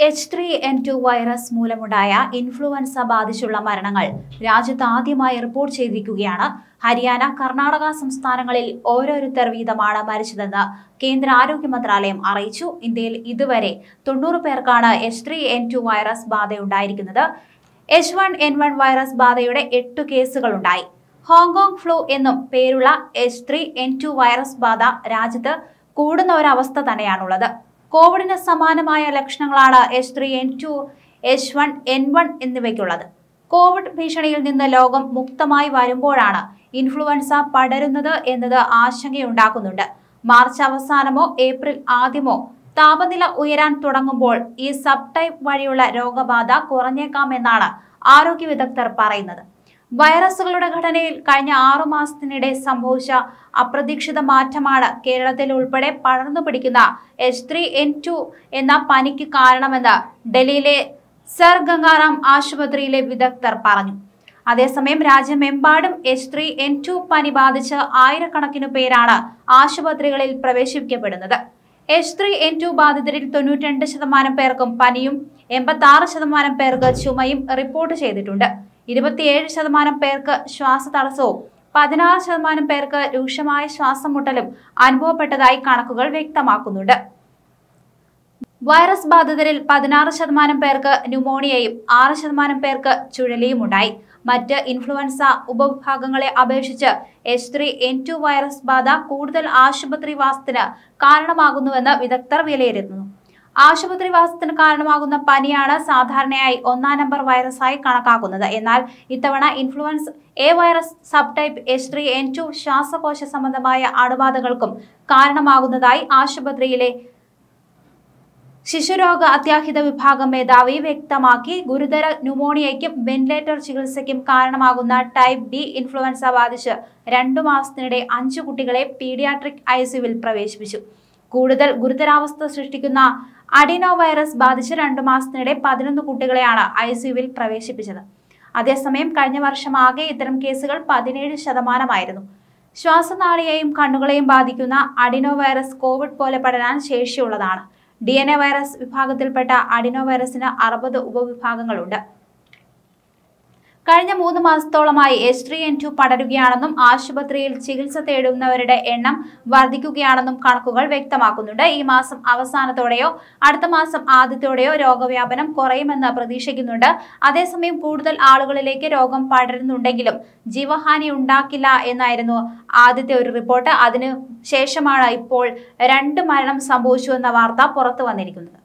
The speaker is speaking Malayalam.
H three N two virus മൂലമുണ്ടായ ഇൻഫ്ലുവൻസ ബാധിച്ചുള്ള മരണങ്ങൾ രാജ്യത്ത് ആദ്യമായി റിപ്പോർട്ട് ചെയ്തിരിക്കുകയാണ് ഹരിയാന കർണാടക സംസ്ഥാനങ്ങളിൽ ഓരോരുത്തർ വീതമാണ് മരിച്ചതെന്ന് കേന്ദ്ര ആരോഗ്യ മന്ത്രാലയം അറിയിച്ചു ഇന്ത്യയിൽ ഇതുവരെ തൊണ്ണൂറ് പേർക്കാണ് H three N two virus ബാധയുണ്ടായിരിക്കുന്നത് H one N one virus ബാധയുടെ എട്ടു കേസുകളുണ്ടായി ഹോങ്കോങ് ഫ്ലൂ എന്നും പേരുള്ള H three N two virus ബാധ രാജ്യത്ത് കൂടുന്ന ഒരവസ്ഥ തന്നെയാണുള്ളത് കോവിഡിന് സമാനമായ ലക്ഷണങ്ങളാണ് H three N two H one N one എന്നിവയ്ക്കുള്ളത് കോവിഡ് ഭീഷണിയിൽ നിന്ന് ലോകം മുക്തമായി വരുമ്പോഴാണ് ഇൻഫ്ലുവൻസ പടരുന്നത് എന്നത് ആശങ്കയുണ്ടാക്കുന്നുണ്ട് മാർച്ച് അവസാനമോ ഏപ്രിൽ ആദ്യമോ താപനില ഉയരാൻ തുടങ്ങുമ്പോൾ ഈ സബ് ടൈപ്പ് വഴിയുള്ള രോഗബാധ കുറഞ്ഞേക്കാമെന്നാണ് ആരോഗ്യ വിദഗ്ധർ പറയുന്നത് വൈറസുകളുടെ ഘടനയിൽ കഴിഞ്ഞ ആറു മാസത്തിനിടെ സംഭവിച്ച അപ്രതീക്ഷിത മാറ്റമാണ് കേരളത്തിൽ ഉൾപ്പെടെ പടർന്നു പിടിക്കുന്ന എച്ച് ത്രീ എൻ ടു എന്ന പനിക്ക് കാരണമെന്ന് ഡൽഹിയിലെ സർ ഗംഗാറാം ആശുപത്രിയിലെ വിദഗ്ധർ പറഞ്ഞു അതേസമയം രാജ്യമെമ്പാടും എച്ച് ത്രീ എൻ ടു പനി ബാധിച്ച് ആയിരക്കണക്കിനു പേരാണ് ആശുപത്രികളിൽ പ്രവേശിപ്പിക്കപ്പെടുന്നത് എച്ച് ത്രീ എൻ ടു ബാധിതരിൽ തൊണ്ണൂറ്റിരണ്ട് ശതമാനം പേർക്കും പനിയും എൺപത്തി ആറ് ശതമാനം പേർക്ക് ചുമയും റിപ്പോർട്ട് ചെയ്തിട്ടുണ്ട് ഇരുപത്തിയേഴ് ശതമാനം പേർക്ക് ശ്വാസതടസ്സവും പതിനാറ് ശതമാനം പേർക്ക് രൂക്ഷമായ ശ്വാസം മുട്ടലും അനുഭവപ്പെട്ടതായി കണക്കുകൾ വ്യക്തമാക്കുന്നുണ്ട് വൈറസ് ബാധിതരിൽ പതിനാറ് ശതമാനം പേർക്ക് ന്യൂമോണിയയും ആറ് ശതമാനം പേർക്ക് ചുഴലിയും ഉണ്ടായി മറ്റ് ഇൻഫ്ലുവൻസ ഉപവിഭാഗങ്ങളെ അപേക്ഷിച്ച് H three N two virus ബാധ കൂടുതൽ ആശുപത്രിവാസത്തിന് കാരണമാകുന്നുവെന്ന് വിദഗ്ധർ വിലയിരുത്തുന്നു ആശുപത്രിവാസത്തിന് കാരണമാകുന്ന പനിയാണ് സാധാരണയായി ഒന്നാം നമ്പർ വൈറസായി കണക്കാക്കുന്നത് എന്നാൽ ഇത്തവണ influenza A virus subtype H three N two ശ്വാസകോശ സംബന്ധമായ അണുബാധകൾക്കും കാരണമാകുന്നതായി ആശുപത്രിയിലെ ശിശുരോഗ അത്യാഹിത വിഭാഗം മേധാവി വ്യക്തമാക്കി ഗുരുതര ന്യൂമോണിയയ്ക്കും വെന്റിലേറ്റർ ചികിത്സയ്ക്കും കാരണമാകുന്ന ടൈപ്പ് ബി ഇൻഫ്ലുവൻസ ബാധിച്ച് രണ്ടു മാസത്തിനിടെ അഞ്ചു കുട്ടികളെ പീഡിയാട്രിക് ഐസിയുവിൽ പ്രവേശിപ്പിച്ചു കൂടുതൽ ഗുരുതരാവസ്ഥ സൃഷ്ടിക്കുന്ന അഡിനോ വൈറസ് ബാധിച്ച് രണ്ടു മാസത്തിനിടെ പതിനൊന്ന് കുട്ടികളെയാണ് ഐസിയുവിൽ പ്രവേശിപ്പിച്ചത് അതേസമയം കഴിഞ്ഞ വർഷം ആകെ ഇത്തരം കേസുകൾ പതിനേഴ് ശതമാനമായിരുന്നു ശ്വാസനാളിയെയും കണ്ണുകളെയും ബാധിക്കുന്ന അഡിനോ വൈറസ് കോവിഡ് പോലെ പടരാൻ ശേഷിയുള്ളതാണ് ഡി എൻ എ വൈറസ് വിഭാഗത്തിൽപ്പെട്ട അഡിനോ വൈറസിന് അറുപത് ഉപവിഭാഗങ്ങളുണ്ട് കഴിഞ്ഞ മൂന്ന് മാസത്തോളമായി എച്ച് ത്രീ എൻ ടു പടരുകയാണെന്നും ആശുപത്രിയിൽ ചികിത്സ തേടുന്നവരുടെ എണ്ണം വർദ്ധിക്കുകയാണെന്നും കണക്കുകൾ വ്യക്തമാക്കുന്നുണ്ട് ഈ മാസം അവസാനത്തോടെയോ അടുത്ത മാസം ആദ്യത്തോടെയോ രോഗവ്യാപനം കുറയുമെന്ന് പ്രതീക്ഷിക്കുന്നുണ്ട് അതേസമയം കൂടുതൽ ആളുകളിലേക്ക് രോഗം പടരുന്നുണ്ടെങ്കിലും ജീവഹാനി ഉണ്ടാക്കില്ല എന്നായിരുന്നു ആദ്യത്തെ ഒരു റിപ്പോർട്ട് അതിനു ശേഷമാണ് ഇപ്പോൾ രണ്ട് മരണം സംഭവിച്ചു എന്ന വാർത്ത പുറത്തു വന്നിരിക്കുന്നത്